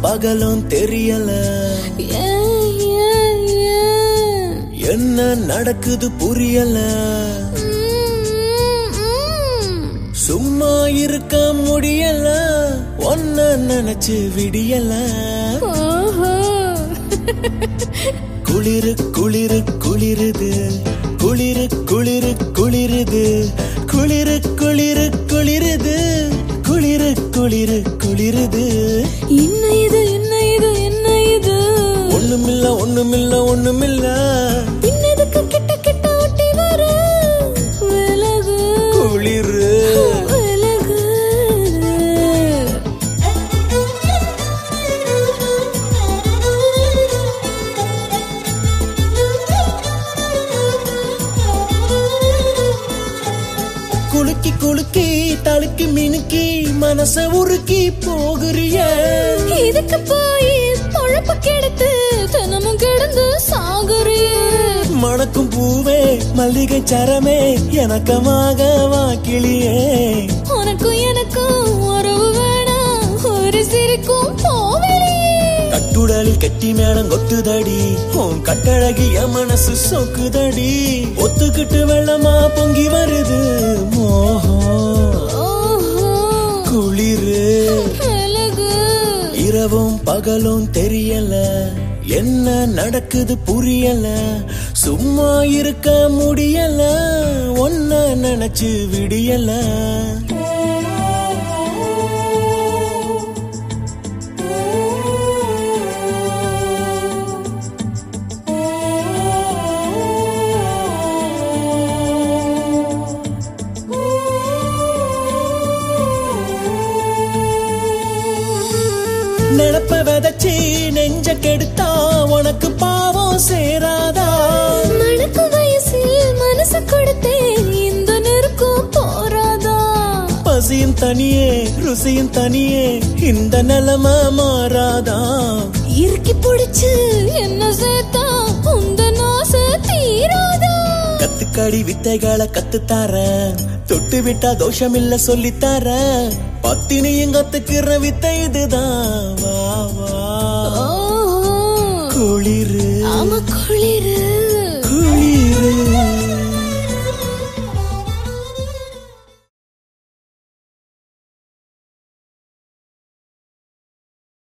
பகலும் தெரியல ஏன், ஏன், ஏன்? என்ன நடக்குது புரியல ம், ம். சும்மா இருக்க முடியல ஒன்ன நினைச்சு விடியல ஓஹோ. குளிரு குளிரு குளிருது குளிரு குளிரு குளிருது குளிரு குளிரு குளிருது குளிரு குளிரு குளிருது என்ன இது என்ன இது என்ன இது ஒண்ணுமில்ல ஒண்ணுமில்ல ஒண்ணுமில்ல பின்னதுக்கு கிட்ட கிட்ட ஒட்டி வர விலகு குளிரு விலகு குலுக்கி குலுக்கி தழுக்கி மினுக்கி மனச உருக்கி போகிறிய இதுக்கு போய் பொழப்பு கெடுத்து தினமும் கிடந்து சாகுறிய மணக்கும் பூவே மல்லிகை சரமே எனக்கமாக வாக்கிளியே உனக்கும் எனக்கும் உறவு வேணாம் ஒரு சிரிக்கும் போவெளியே கட்டுடலில் கட்டி மேளம் கொட்டுதடி உன் கட்டழகி என் மனசு சொக்குதடி ஒத்துக்கிட்டு வெள்ளமா பொங்கி வருது மோகம் ஓஹோ குளிரு விலகு இரவும் பகலும் தெரியல என்ன நடக்குது புரியல சும்மா இருக்க முடியல ஒன்ன நினைச்சு விடியல நினப்ப விதைச்சி நெஞ்ச கெடுத்தா உனக்கு பாவம் சேராதா மணக்கு வயசில் மனசு கொடுத்தேன் இந்த நெருக்கம் போராதா பசியும் தனியே ருசியும் தனியே இந்த நிலைமை மாறாதா இறுக்கி பிடிச்சு என்ன சேர்த்தா உந்த நாச தீராதா கத்துக்கடி வித்தைகளை கத்துத்தார தொட்டு விட்டா தோஷம் இல்ல சொல்லித்தார பத்தினியும் கத்துக்கிற வித்தை இதுதான் வா வா